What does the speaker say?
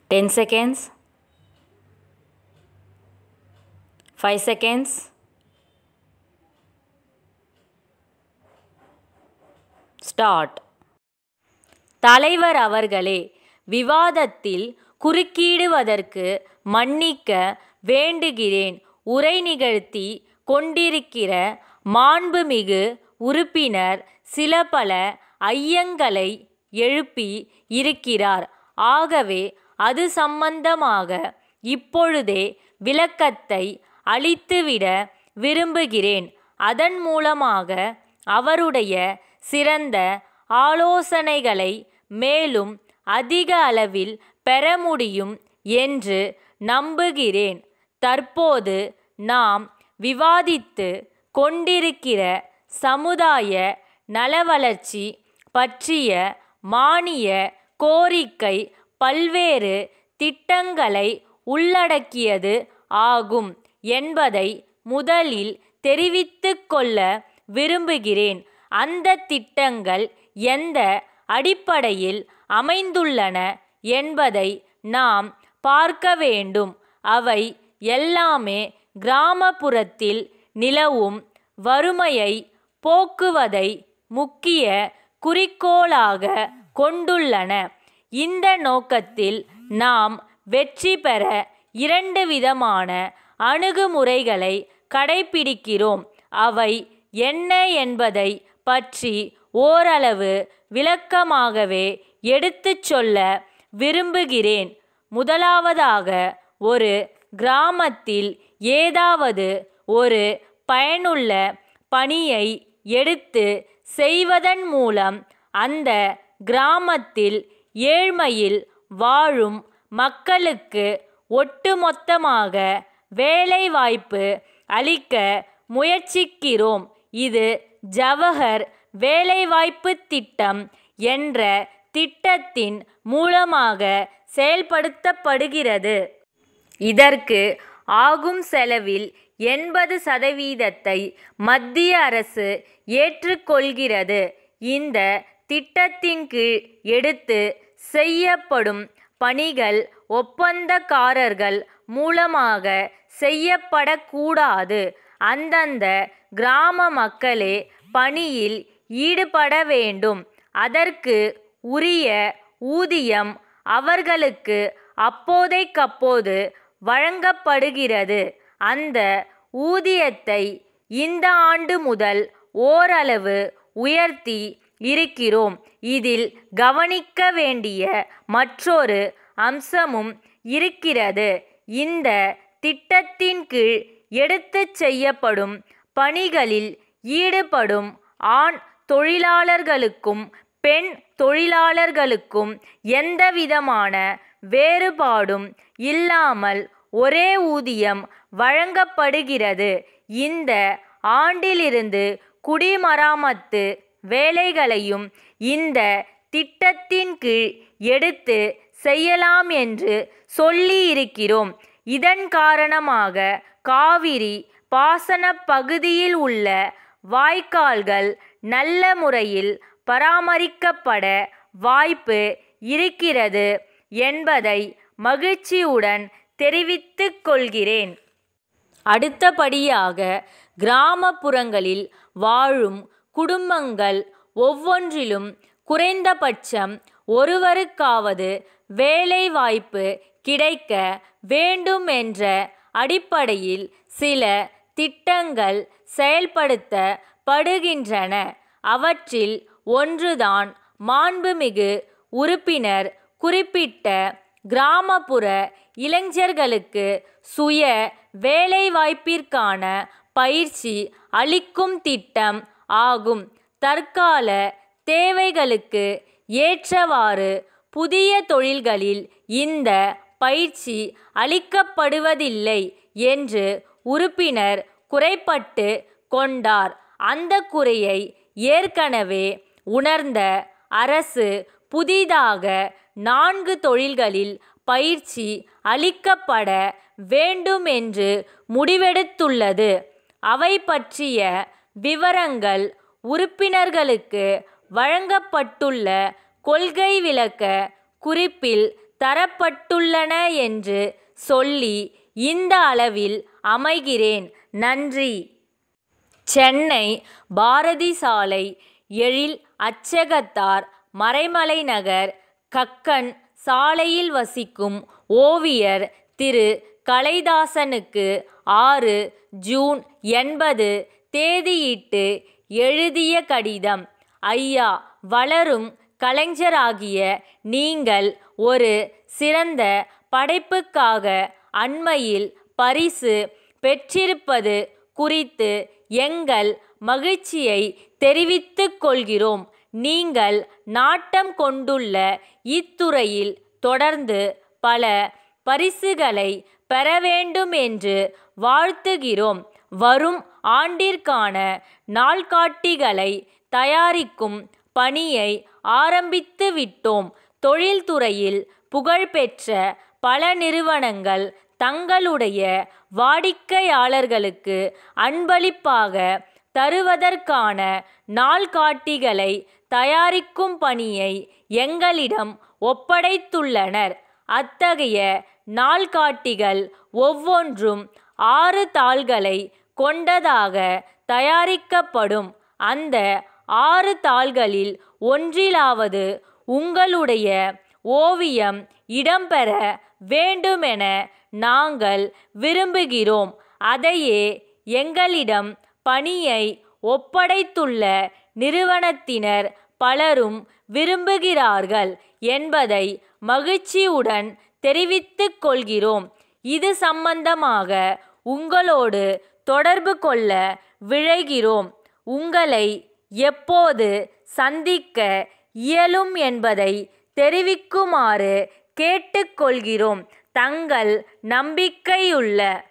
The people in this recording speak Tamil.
10 seconds 5 seconds ஸ்டார்ட் தலைவர் அவர்களே விவாதத்தில் குறுக்கிடுவதற்கு மன்னிக்க வேண்டுகிறேன் உரை நிகழ்த்தி கொண்டிருக்கிற மாண்புமிகு உறுப்பினர் சில பல ஐயங்களை எழுப்பி இருக்கிறார் ஆகவே அது சம்பந்தமாக இப்பொழுதே விளக்கத்தை அளித்துவிட விரும்புகிறேன் அதன் மூலமாக அவருடைய சிறந்த ஆலோசனைகளை மேலும் அதிக அளவில் பெற முடியும் என்று நம்புகிறேன் தற்போது நாம் விவாதித்து கொண்டிருக்கிற சமுதாய நலவளர்ச்சி பற்றிய மானிய கோரிக்கை பல்வேறு திட்டங்களை உள்ளடக்கியது ஆகும் என்பதை முதலில் தெரிவித்துக் கொள்ள விரும்புகிறேன் அந்த திட்டங்கள் எந்த அடிப்படையில் அமைந்துள்ளன என்பதை நாம் பார்க்க வேண்டும் அவை எல்லாமே கிராமப்புறத்தில் நிலவும் வறுமையை போக்குவதை முக்கிய குறிக்கோளாக கொண்டுள்ளன இந்த நோக்கத்தில் நாம் வெற்றி பெற இரண்டு விதமான அணுகுமுறைகளை கடைபிடிக்கிறோம் அவை என்ன என்பதை பற்றி ஓரளவு விளக்கமாகவே எடுத்துச் சொல்ல விரும்புகிறேன் முதலாவதாக ஒரு கிராமத்தில் ஏதாவது ஒரு பயனுள்ள பணியை எடுத்து செய்வதன் மூலம் அந்த கிராமத்தில் ஏழ்மையில் வாழும் மக்களுக்கு ஒட்டுமொத்தமாக வேலைவாய்ப்பு அளிக்க முயற்சிக்கிறோம் இது ஜவஹர் வேலைவாய்ப்பு திட்டம் என்ற திட்டத்தின் மூலமாக செயல்படுத்தப்படுகிறது இதற்கு ஆகும் செலவில் எண்பது சதவீதத்தை மத்திய அரசு ஏற்றுக்கொள்கிறது இந்த திட்டத்தின் கீழ் எடுத்து செய்யப்படும் பணிகள் ஒப்பந்தக்காரர்கள் மூலமாக செய்யப்படக்கூடாது அந்தந்த கிராம மக்களே பணியில் ஈடுபட வேண்டும் அதற்கு உரிய ஊதியம் அவர்களுக்கு அப்போதைக்கப்போது வழங்கப்படுகிறது அந்த ஊதியத்தை இந்த ஆண்டு முதல் ஓரளவு உயர்த்தி இருக்கிறோம் இதில் கவனிக்க வேண்டிய மற்றொரு அம்சமும் இருக்கிறது இந்த திட்டத்தின் கீழ் எடுத்துச் செய்யப்படும் பணிகளில் ஈடுபடும் ஆண் தொழிலாளர்களுக்கும் பெண் தொழிலாளர்களுக்கும் எந்தவிதமான வேறுபாடும் இல்லாமல் ஒரே ஊதியம் வழங்கப்படுகிறது இந்த ஆண்டிலிருந்து குடிமராமத்து வேலைகளையும் இந்த திட்டத்தின் கீழ் எடுத்து செய்யலாம் என்று சொல்லியிருக்கிறோம் இதன் காரணமாக காவிரி பாசன பகுதியில் உள்ள வாய்க்கால்கள் நல்ல முறையில் பராமரிக்கப்பட வாய்ப்பு இருக்கிறது என்பதை மகிழ்ச்சியுடன் தெரிவித்துக் கொள்கிறேன் அடுத்தபடியாக கிராமப்புறங்களில் வாழும் குடும்பங்கள் ஒவ்வொன்றிலும் குறைந்தபட்சம் ஒருவருக்காவது வேலைவாய்ப்பு கிடைக்க வேண்டும் என்ற அடிப்படையில் சில திட்டங்கள் செயல்படுத்தப்படுகின்றன அவற்றில் ஒன்றுதான் மாண்புமிகு உறுப்பினர் குறிப்பிட்ட கிராமப்புற இளைஞர்களுக்கு சுய வேலைவாய்ப்பிற்கான பயிற்சி அளிக்கும் திட்டம் ஆகும் தற்கால தேவைகளுக்கு ஏற்றவாறு புதிய தொழில்களில் இந்த பயிற்சி அளிக்கப்படுவதில்லை என்று உறுப்பினர் குறைப்பட்டு கொண்டார் அந்த குறையை ஏற்கனவே உணர்ந்த அரசு புதிதாக நான்கு தொழில்களில் பயிற்சி அளிக்கப்பட வேண்டும் என்று முடிவெடுத்துள்ளது அவை பற்றிய விவரங்கள் உறுப்பினர்களுக்கு வழங்கப்பட்டுள்ள கொள்கை விளக்க குறிப்பில் தரப்பட்டுள்ளன என்று சொல்லி இந்த அளவில் அமைகிறேன் நன்றி சென்னை பாரதி சாலை எழில் அச்சகத்தார் மறைமலை நகர் கக்கன் சாலையில் வசிக்கும் ஓவியர் திரு கலைதாசனுக்கு ஆறு ஜூன் எண்பது தேதியிட்டு எழுதிய கடிதம் ஐயா வளரும் கலைஞராகிய நீங்கள் ஒரு சிறந்த படைப்புக்காக அண்மையில் பரிசு பெற்றிருப்பது குறித்து எங்கள் மகிழ்ச்சியை தெரிவித்துக் கொள்கிறோம் நீங்கள் நாட்டம் கொண்டுள்ள இத்துறையில் தொடர்ந்து பல பரிசுகளை பெற வேண்டும் என்று வாழ்த்துகிறோம் வரும் ஆண்டிற்கான நாள்காட்டிகளை தயாரிக்கும் பணியை ஆரம்பித்து விட்டோம் தொழில்துறையில் புகழ்பெற்ற பல நிறுவனங்கள் தங்களுடைய வாடிக்கையாளர்களுக்கு அன்பளிப்பாக தருவதற்கான நாள்காட்டிகளை தயாரிக்கும் பணியை எங்களிடம் ஒப்படைத்துள்ளனர் அத்தகைய நாள்காட்டிகள் ஒவ்வொன்றும் ஆறு தாள்களை கொண்டதாக தயாரிக்கப்படும் அந்த ஆறு தாள்களில் ஒன்றிலாவது உங்களுடைய ஓவியம் இடம்பெற வேண்டுமென நாங்கள் விரும்புகிறோம் அதையே எங்களிடம் பணியை ஒப்படைத்துள்ள நிறுவனத்தினர் பலரும் விரும்புகிறார்கள் என்பதை மகிழ்ச்சியுடன் தெரிவித்துக் கொள்கிறோம் இது சம்பந்தமாக உங்களோடு தொடர்பு கொள்ள விழைகிறோம் உங்களை எப்போது சந்திக்க இயலும் என்பதை தெரிவிக்குமாறு கேட்டுக்கொள்கிறோம் தங்கள் நம்பிக்கையுள்ள